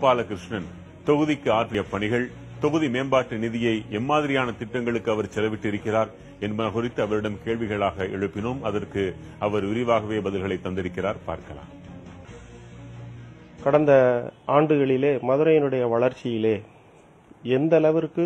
கோபாலகிருஷ்ணன் தொகுதிக்கு ஆற்றிய பணிகள் தொகுதி மேம்பாட்டு நிதியை எம்மாதிரியான திட்டங்களுக்கு அவர் செலவிட்டிருக்கிறார் என்பன குறித்து அவரிடம் கேள்விகளாக எழுப்பினோம் அதற்கு அவர் விரிவாகவே பதில்களை தந்திருக்கிறார் பார்க்கலாம் கடந்த ஆண்டுகளிலே மதுரையினுடைய வளர்ச்சியிலே எந்த அளவிற்கு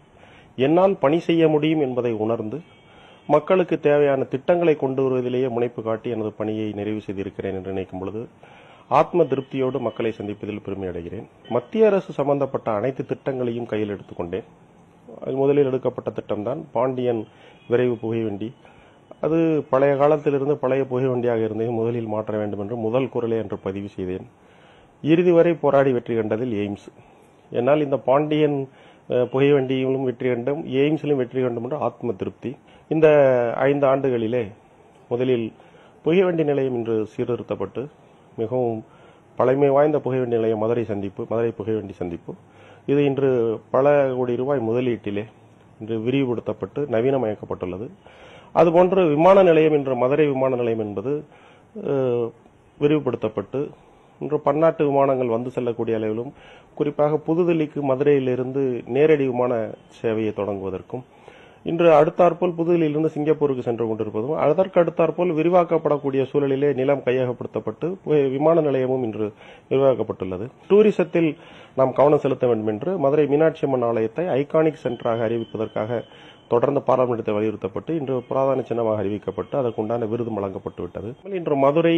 என்னால் பணி செய்ய முடியும் என்பதை உணர்ந்து மக்களுக்கு தேவையான திட்டங்களை கொண்டு வருவதிலேயே முனைப்பு காட்டி எனது பணியை நிறைவு செய்திருக்கிறேன் என்று நினைக்கும் பொழுது ஆத்ம திருப்தியோடு மக்களை சந்திப்பதில் பெருமை அடைகிறேன் மத்திய அரசு சம்பந்தப்பட்ட அனைத்து திட்டங்களையும் கையில் எடுத்துக்கொண்டேன் அது முதலில் எடுக்கப்பட்ட திட்டம்தான் பாண்டியன் விரைவு புகைவண்டி அது பழைய காலத்திலிருந்து பழைய புகைவண்டியாக இருந்தது முதலில் மாற்ற வேண்டும் என்று முதல் குரலை என்று பதிவு செய்தேன் இறுதி வரை போராடி வெற்றி கண்டதில் எய்ம்ஸ் என்னால் இந்த பாண்டியன் அஹ், புகைவண்டியிலும் வெற்றி கண்டும் எய்ம்ஸிலும் வெற்றி கண்டும் என்று ஆத்ம திருப்தி இந்த ஐந்து ஆண்டுகளிலே முதலில் புகைவண்டி நிலையம் இன்று சீர்திருத்தப்பட்டு மிகவும் பழமை வாய்ந்த புகைவண்டி நிலையம் மதுரை சந்திப்பு மதுரை புகைவண்டி சந்திப்பு இது இன்று பல கோடி ரூபாய் முதலீட்டிலே இன்று விரிவுபடுத்தப்பட்டு நவீனமயக்கப்பட்டுள்ளது அதுபோன்று விமான நிலையம் இன்று மதுரை விமான நிலையம் என்பது அஹ், விரிவுபடுத்தப்பட்டு இன்று பன்னாட்டு விமானங்கள் வந்து செல்லக்கூடிய அளவிலும் குறிப்பாக புதுதில்லிக்கு மதுரையிலிருந்து நேரடி விமான சேவையை தொடங்குவதற்கும் இன்று அடுத்தாற்போல் புதுதில்லியிலிருந்து சிங்கப்பூருக்கு சென்று கொண்டிருப்பதும் அதற்கு அடுத்தாற்போல் விரிவாக்கப்படக்கூடிய சூழலிலே நிலம் கையகப்படுத்தப்பட்டு வி- விமான நிலையமும் இன்று விரிவாக்கப்பட்டுள்ளது டூரிசத்தில் நாம் கவனம் செலுத்த வேண்டும் என்று மதுரை மீனாட்சி அம்மன் ஆலயத்தை ஐகானிக் சென்டராக அறிவிப்பதற்காக தொடர்ந்து பாராளுமன்றத்தை வலியுறுத்தப்பட்டு இன்று புராதன சின்னமாக அறிவிக்கப்பட்டு அதற்குண்டான விருதும் வழங்கப்பட்டு விட்டது இன்று மதுரை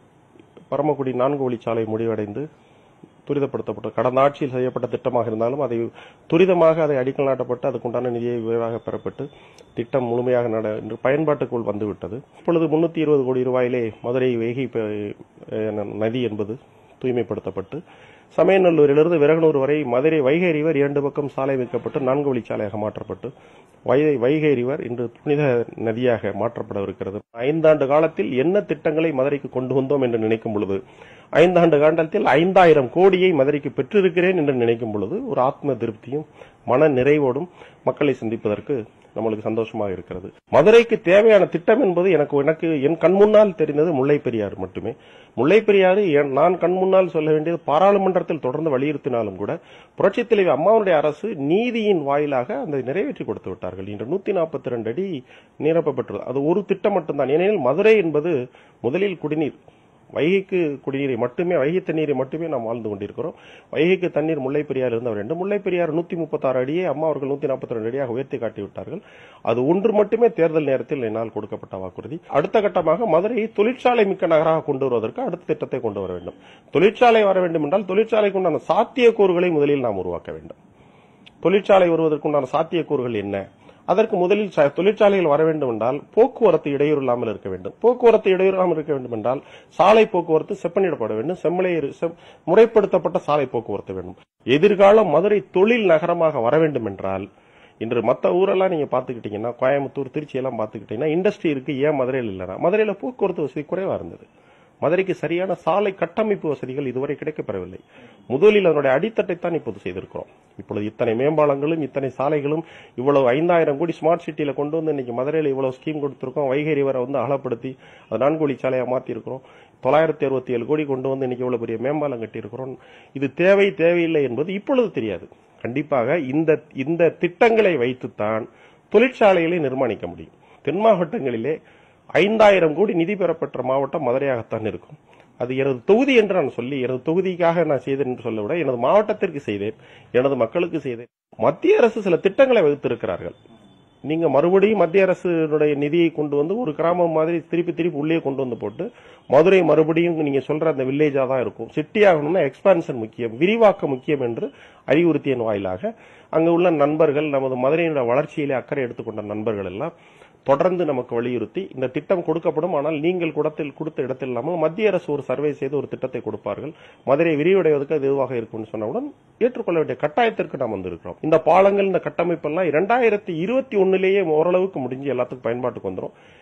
பரமக்குடி நான்கு வழிச்சாலை முடிவடைந்து துரிதப்படுத்தப்பட்டு கடந்த ஆட்சியில் செய்யப்பட்ட திட்டமாக இருந்தாலும் அதை துரிதமாக அதை அடிக்கல் நாட்டப்பட்டு அதுக்குண்டான நிதியை விரைவாக பெறப்பட்டு திட்டம் முழுமையாக நட இன்று பயன்பாட்டுக்குள் வந்துவிட்டது இப்பொழுது முன்னூத்தி இருபது கோடி ரூபாயிலே மதுரை வைகை ப- அஹ் நதி என்பது தூய்மைப்படுத்தப்பட்டு சமயநல்லூரிலிருந்து விரகனூர் வரை மதுரை வைகை ரிவர் இரண்டு பக்கம் சாலை வைக்கப்பட்டு நான்கு வழிச்சாலையாக மாற்றப்பட்டு வைகை வைகை ரிவர் இன்று புனித நதியாக மாற்றப்படவிருக்கிறது ஐந்தாண்டு காலத்தில் என்ன திட்டங்களை மதுரைக்கு கொண்டு வந்தோம் என்று நினைக்கும் பொழுது ஐந்தாண்டு காலத்தில் ஐந்தாயிரம் கோடியை மதுரைக்கு பெற்றிருக்கிறேன் என்று நினைக்கும் பொழுது ஒரு ஆத்ம திருப்தியும் மன நிறைவோடும் மக்களை சந்திப்பதற்கு நம்மளுக்கு சந்தோஷமாக இருக்கிறது மதுரைக்கு தேவையான திட்டம் என்பது எனக்கு எனக்கு என் கண் முன்னால் தெரிந்தது முல்லை பெரியாறு மட்டுமே முல்லை பெரியாறு என்- நான் கண் முன்னால் சொல்ல வேண்டியது பாராளுமன்றத்தில் தொடர்ந்து வலியுறுத்தினாலும் கூட புரட்சித் தலைவி அம்மாவுடைய அரசு நீதியின் வாயிலாக அந்த நிறைவேற்றி கொடுத்து விட்டார்கள் இன்று நூத்தி நாற்பத்தி ரெண்டு அடி நிரப்பப்பட்டது அது ஒரு திட்டம் மட்டும்தான் ஏனெனில் மதுரை என்பது முதலில் குடிநீர் வைகைக்கு குடிநீரை மட்டுமே வைகை தண்ணீரை மட்டுமே நாம் வாழ்ந்து கொண்டிருக்கிறோம் வைகைக்கு தண்ணீர் முல்லை பெரியார் இருந்த வேண்டும் முல்லை பெரியார் நூத்தி முப்பத்தாறு அடியே அம்மா அவர்கள் நூத்தி நாற்பத்தி ரெண்டு அடியாக உயர்த்தி காட்டி விட்டார்கள் அது ஒன்று மட்டுமே தேர்தல் நேரத்தில் என்னால் கொடுக்கப்பட்ட வாக்குறுதி அடுத்த கட்டமாக மதுரையை தொழிற்சாலை மிக்க நகராக கொண்டு வருவதற்கு அடுத்த திட்டத்தை கொண்டு வர வேண்டும் தொழிற்சாலை வர வேண்டும் என்றால் தொழிற்சாலைக்கு உண்டான சாத்தியக்கூறுகளை முதலில் நாம் உருவாக்க வேண்டும் தொழிற்சாலை வருவதற்குண்டான சாத்தியக்கூறுகள் என்ன அதற்கு முதலில் ச- தொழிற்சாலைகள் வர வேண்டும் என்றால் போக்குவரத்து இடையூறு இல்லாமல் இருக்க வேண்டும் போக்குவரத்து இடையூறு இல்லாமல் இருக்க வேண்டும் என்றால் சாலை போக்குவரத்து செப்பனிடப்பட வேண்டும் செம்மலை செம்- முறைப்படுத்தப்பட்ட சாலை போக்குவரத்து வேண்டும் எதிர்காலம் மதுரை தொழில் நகரமாக வர வேண்டும் என்றால் இன்று மத்த ஊரெல்லாம் நீங்க பாத்துக்கிட்டீங்கன்னா கோயம்புத்தூர் திருச்சி எல்லாம் பாத்துக்கிட்டீங்கன்னா இண்டஸ்ட்ரி இருக்கு ஏன் மதுரையில் இல்லைன்னா மதுரையில போக்குவரத்து வசதி குறைவா இருந்தது மதுரைக்கு சரியான சாலை கட்டமைப்பு வசதிகள் இதுவரை கிடைக்கப்பெறவில்லை முதலில் அதனுடைய அடித்தட்டை தான் இப்போது செய்திருக்கிறோம் இப்பொழுது இத்தனை மேம்பாலங்களும் இத்தனை சாலைகளும் இவ்வளவு ஐந்தாயிரம் கோடி ஸ்மார்ட் சிட்டியில கொண்டு வந்து இன்னைக்கு மதுரையில இவ்வளவு ஸ்கீம் கொடுத்திருக்கோம் வைகை ரிவரை வந்து அகலப்படுத்தி அதை நான்கு வழி சாலையா மாத்தி இருக்கிறோம் தொள்ளாயிரத்தி அறுபத்தி ஏழு கோடி கொண்டு வந்து இன்னைக்கு இவ்வளவு பெரிய மேம்பாலம் கட்டியிருக்கிறோம் இது தேவை தேவையில்லை என்பது இப்பொழுது தெரியாது கண்டிப்பாக இந்த இந்த திட்டங்களை வைத்துத்தான் தொழிற்சாலைகளை நிர்மாணிக்க முடியும் தென் மாவட்டங்களிலே ஐந்தாயிரம் கோடி நிதி பெறப்பட்ட மாவட்டம் மதுரையாகத்தான் இருக்கும் அது எனது தொகுதி என்று நான் சொல்லி எனது தொகுதிக்காக நான் செய்தேன் என்று சொல்ல விட எனது மாவட்டத்திற்கு செய்தேன் எனது மக்களுக்கு செய்தேன் மத்திய அரசு சில திட்டங்களை வகுத்திருக்கிறார்கள் நீங்க மறுபடியும் மத்திய அரசுடைய நிதியை கொண்டு வந்து ஒரு கிராமம் மாதிரி திருப்பி திருப்பி உள்ளே கொண்டு வந்து போட்டு மதுரை மறுபடியும் நீங்க சொல்ற அந்த வில்லேஜா தான் இருக்கும் சிட்டி ஆகணும்னா எக்ஸ்பான்ஷன் முக்கியம் விரிவாக்கம் முக்கியம் என்று அறிவுறுத்தியன் வாயிலாக அங்க உள்ள நண்பர்கள் நமது மதுரையினுடைய வளர்ச்சியிலே அக்கறை எடுத்துக்கொண்ட நண்பர்கள் எல்லாம் தொடர்ந்து நமக்கு வலியுறுத்தி இந்த திட்டம் கொடுக்கப்படும் ஆனால் நீங்கள் குடத்தில் கொடுத்த இடத்தில் இல்லாமல் மத்திய அரசு ஒரு சர்வே செய்து ஒரு திட்டத்தை கொடுப்பார்கள் மதுரை விரிவடைவதற்கு அது எதுவாக இருக்கும்னு சொன்னவுடன் ஏற்றுக்கொள்ள வேண்டிய கட்டாயத்திற்கு நாம் வந்திருக்கிறோம் இந்த பாலங்கள் இந்த கட்டமைப்பு எல்லாம் இரண்டாயிரத்தி இருபத்தி ஒன்னுலேயே ஓரளவுக்கு முடிஞ்சு எல்லாத்துக்கும் பயன்பாட்டுக்கு வந்துரும்